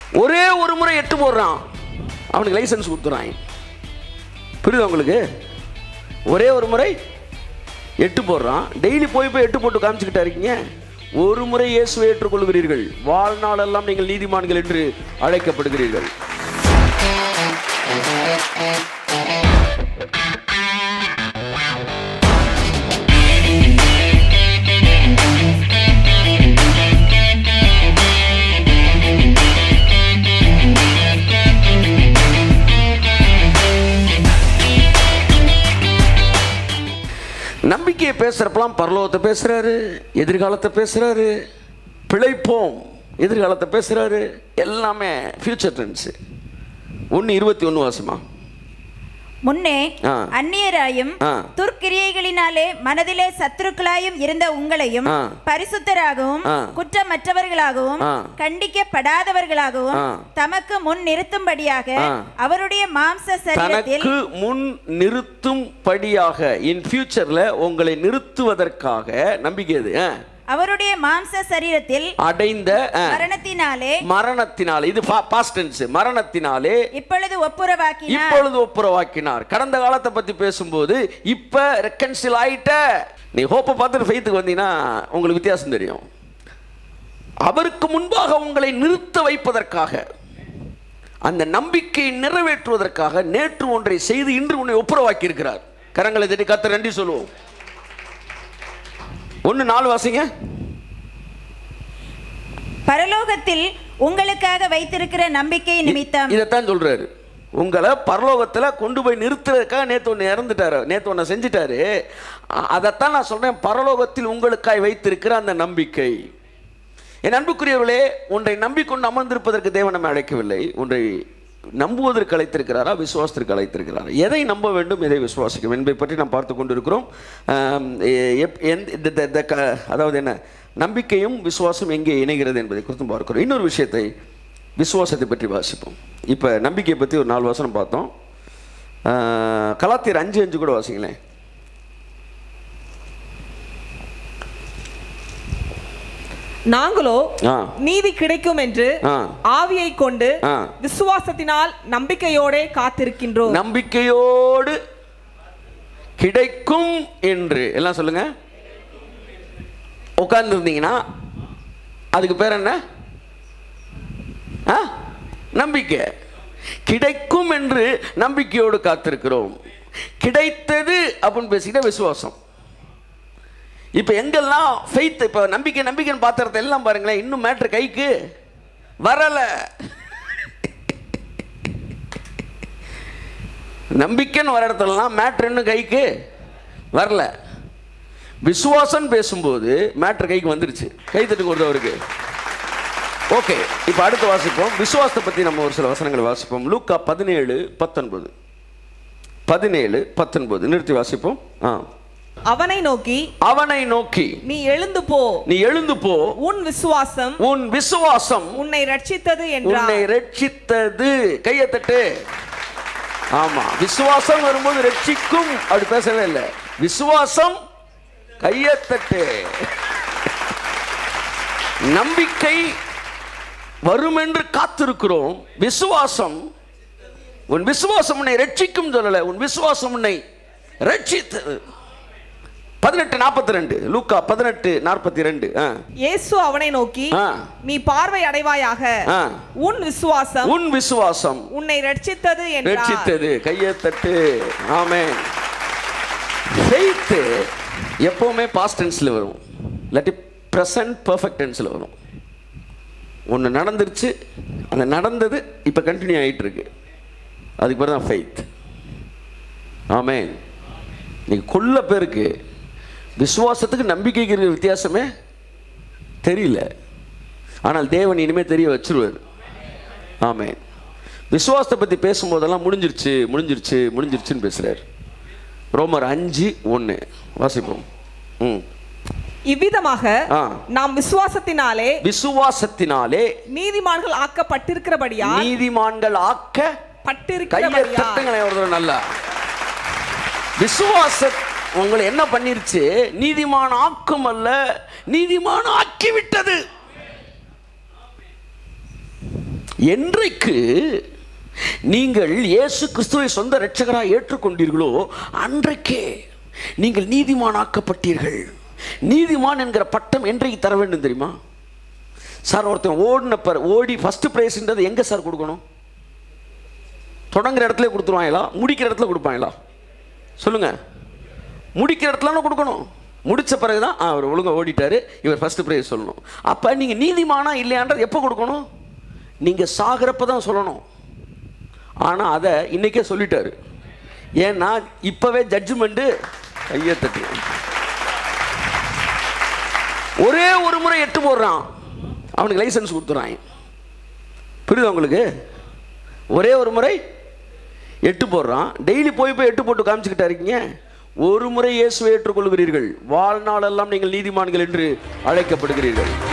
ஒரே ஒரு முறை எட்டு போடுறான் அவனுக்கு லைசன்ஸ் கொடுத்துறான் புரியுதா உங்களுக்கு ஒரே ஒரு முறை எட்டு போடுறான் டெய்லி போய் போய் எட்டு போட்டு காமிச்சுக்கிட்டா இருக்கீங்க ஒரு முறை இயேசுவை ஏற்றுக்கொள்கிறீர்கள் வாழ்நாளெல்லாம் நீங்கள் நீதிமான்கள் என்று அழைக்கப்படுகிறீர்கள் நம்பிக்கையை பேசுறப்பெல்லாம் பரலோகத்தை பேசுறாரு எதிர்காலத்தை பேசுறாரு பிழைப்போம் எதிர்காலத்தை பேசுறாரு எல்லாமே ஃபியூச்சர் ட்ரெண்ட்ஸு ஒன்று இருபத்தி ஒன்று வாசமா முன்னே ஆ. அந்நியராயும் ஆ. துர்க்கிரியைகளினாலே மனதிலே சத்துருக்களாயும் இருந்த உங்களையும் ஆ. பரிசுத்தராகவும் ஆ. குற்றமற்றவர்களாகவும் ஆ. கண்டிக்கப்படாதவர்களாகவும் ஆ. தமக்கு முன் நிறுத்தும்படியாக ஆ. அவருடைய மாம்ச சரீரத்தில் தனக்கு முன் நிறுத்தும்படியாக இன் ஃபியூச்சர்ல உங்களை நிறுத்துவதற்காக நம்பிக்கை அது ஆ. அவருடைய மாம்ச சரீரத்தில் அடைந்த ஆ, மரணத்தினாலே மரணத்தினாலே இது பாஸ்ட் டென்ஸ் மரணத்தினாலே இப்பொழுது ஒப்புரவாக்கினார் இப்பொழுது ஒப்புரவாக்கினார் கடந்த காலத்தை பத்தி பேசும்போது இப்ப ரெக்கன்சில் ஆயிட்ட நீ ஹோப்பை பார்த்துட்டு ஃபெய்த்துக்கு வந்தீங்கன்னா உங்களுக்கு வித்தியாசம் தெரியும் அவருக்கு முன்பாக உங்களை நிறுத்த வைப்பதற்காக அந்த நம்பிக்கையை நிறைவேற்றுவதற்காக நேற்று ஒன்றை செய்து இன்று உன்னை ஒப்புரவாக்கி இருக்கிறார் கரங்களை தட்டி கத்த நன்றி சொல்லுவோம் ஒன்று நாலு வாசிங்க பரலோகத்தில் உங்களுக்காக வைத்திருக்கிற நம்பிக்கை நிமித்தம் இதைத்தான் சொல்றாரு உங்களை பரலோகத்துல கொண்டு போய் நிறுத்துறதுக்காக நேத்து ஒன்று இறந்துட்டாரு நேத்து ஒன்று செஞ்சுட்டாரு அ- அதைத்தான் நான் சொல்றேன் பரலோகத்தில் உங்களுக்காய் வைத்திருக்கிற அந்த நம்பிக்கை என் அன்புக்குரியவர்களே ஒன்றை நம்பிக்கொண்டு அமர்ந்திருப்பதற்கு தேவன் நம்மை அழைக்கவில்லை ஒன்றை நம்புவதற்கு அழைத்திருக்கிறாரா விசுவாசத்திற்கு அழைத்திருக்கிறாரா எதை நம்ப வேண்டும் எதை விசுவாசிக்கும் என்பதை பற்றி நாம் பார்த்து கொண்டிருக்கிறோம் ஆம், எ- எப்- எந்த- இந்த- இந்த- இந்த க- அதாவது என்ன நம்பிக்கையும் விசுவாசம் எங்கே இணைகிறது என்பதை குறித்தும் பார்க்கிறோம் இன்னொரு விஷயத்தை விசுவாசத்தை பற்றி வாசிப்போம் இப்போ நம்பிக்கையை பற்றி ஒரு நாலு வசனம் பார்த்தோம் ஆஹ், கலாத்தியர் அஞ்சு அஞ்சு கூட வாசிங்களேன் நாங்களோ ஆ நீதி கிடைக்கும் என்று ஆ. ஆவியை கொண்டு ஆ. விசுவாசத்தினால் நம்பிக்கையோட காத்திருக்கின்றோம் நம்பிக்கையோடு கிடைக்கும் என்று எல்லாம் சொல்லுங்க உட்கார்ந்து இருந்தீங்கன்னா அதுக்கு பேர் என்ன ஆ? நம்பிக்கை கிடைக்கும் என்று நம்பிக்கையோடு காத்திருக்கிறோம் கிடைத்தது அப்படின்னு பேசிக்கிட்ட விசுவாசம் இப்போ எங்கெல்லாம் ஃபெய்த் இப்போ நம்பிக்கை நம்பிக்கைன்னு பாத்திரத்தை எல்லாம் பாருங்களேன் இன்னும் மேட்ரு கைக்கு வரலை நம்பிக்கைன்னு வர இடத்துலலாம் மேட்ரு இன்னும் கைக்கு வரல விசுவாசம் பேசும்போது மேட்ரு கைக்கு வந்துருச்சு கை தட்டு கொடுத்தவருக்கு ஓகே இப்போ அடுத்து வாசிப்போம் விசுவாசத்தை பற்றி நம்ம ஒரு சில வசனங்களை வாசிப்போம் லூக்கா பதினேழு பத்தொன்பது பதினேழு பத்தொன்பது நிறுத்தி வாசிப்போம் ஆ அவனை நோக்கி அவனை நோக்கி நீ எழுந்து போ நீ எழுந்து போ உன் விசுவாசம் உன் விசுவாசம் உன்னை ரட்சித்தது உன்னை என்றார் ரட்சித்தது கையை தட்டு ஆமா விசுவாசம் வரும்போது ரட்சிக்கும் அப்படி பேசவே இல்லை விசுவாசம் கையை தட்டு நம்பிக்கை வரும் என்று காத்திருக்கிறோம் விசுவாசம் உன் விசுவாசம் உன்னை ரட்சிக்கும் சொல்லல உன் விசுவாசம் உன்னை ரட்சித்தது பதினெட்டு நாற்பத்தி ரெண்டு லூக்கா பதினெட்டு நாற்பத்தி ரெண்டு ஆ இயேசு அவனை நோக்கி ஆ. நீ பார்வை அடைவாயாக ஆ. உன் விசுவாசம் உன் விசுவாசம் உன்னை ரட்சித்தது என்றார் ரட்சித்தது கையை தட்டு ஆமென் ஃபெய்த்து எப்பவுமே பாஸ்ட் டென்ஸில் வரும் இல்லாட்டி ப்ரெசன்ட் பர்ஃபெக்ட் டென்ஸில் வரும் ஒன்று நடந்துருச்சு அந்த நடந்தது இப்போ கண்டினியூ ஆகிட்டு இருக்கு அதுக்கு பேர் தான் ஃபெய்த் ஆமென் நீங்கள் கொல்ல பேருக்கு விசுவாசத்துக்கு நம்பிக்கைக்கு இருக்கிற வித்தியாசமே தெரியல ஆனால் தேவன் இனிமேல் தெரிய வச்சிருவார் ஆமென் விசுவாசத்தை பற்றி பேசும்போதெல்லாம் முடிஞ்சிருச்சு முடிஞ்சிருச்சு முடிஞ்சிருச்சுன்னு பேசுகிறார் ரோமர் அஞ்சு ஒன்று வாசிப்போம் ம் இவ்விதமாக ஆ. நாம் விசுவாசத்தினாலே விசுவாசத்தினாலே நீதிமான்கள் ஆக்கப்பட்டிருக்கிறபடியால் நீதிமான்கள் ஆக்க கையை பட்டிருக்கிறபடியால் தட்டுங்களேன் ஒரு தடவை நல்லா விசுவாச உங்களை என்ன பண்ணிருச்சு நீதிமான் ஆக்கும் அல்ல நீதிமான் ஆக்கி விட்டது என்றைக்கு நீங்கள் இயேசு கிறிஸ்துவை சொந்த இரட்சகராக ஏற்றுக்கொண்டீர்களோ அன்றைக்கே நீங்கள் நீதிமானாக்கப்பட்டீர்கள் நீதிமான் என்கிற பட்டம் என்றைக்கு தர வேண்டும் தெரியுமா சார் ஒருத்தன் ஓடின பிற ஓடி ஃபஸ்ட்டு ப்ரைஸ்ன்றது எங்கே சார் கொடுக்கணும் தொடங்குற இடத்துல கொடுத்துருவாங்களா முடிக்கிற இடத்துல கொடுப்பாங்களா சொல்லுங்க முடிக்கிற இடத்துல கொடுக்கணும் முடிச்ச பிறகு தான் அவர் ஒழுங்காக ஓடிட்டாரு இவர் ஃபஸ்ட்டு ப்ரைஸ் சொல்லணும் அப்போ நீங்கள் நீதிமானா இல்லையான்றது எப்போ கொடுக்கணும் நீங்கள் சாகிறப்ப தான் சொல்லணும் ஆனால் அதை இன்னைக்கே சொல்லிட்டாரு ஏன்னா இப்போவே ஜட்ஜ்மெண்ட்டு கையை தட்டு ஒரே ஒரு முறை எட்டு போடுறான் அவனுக்கு லைசன்ஸ் கொடுத்துறான் புரியுதா உங்களுக்கு ஒரே ஒரு முறை எட்டு போடுறான் டெய்லி போய் போய் எட்டு போட்டு காமிச்சுக்கிட்டா இருக்கீங்க ஒரு முறை இயேசுவை ஏற்றுக்கொள்கிறீர்கள் வாழ்நாளெல்லாம் நீங்கள் நீதிமான்கள் என்று அழைக்கப்படுகிறீர்கள்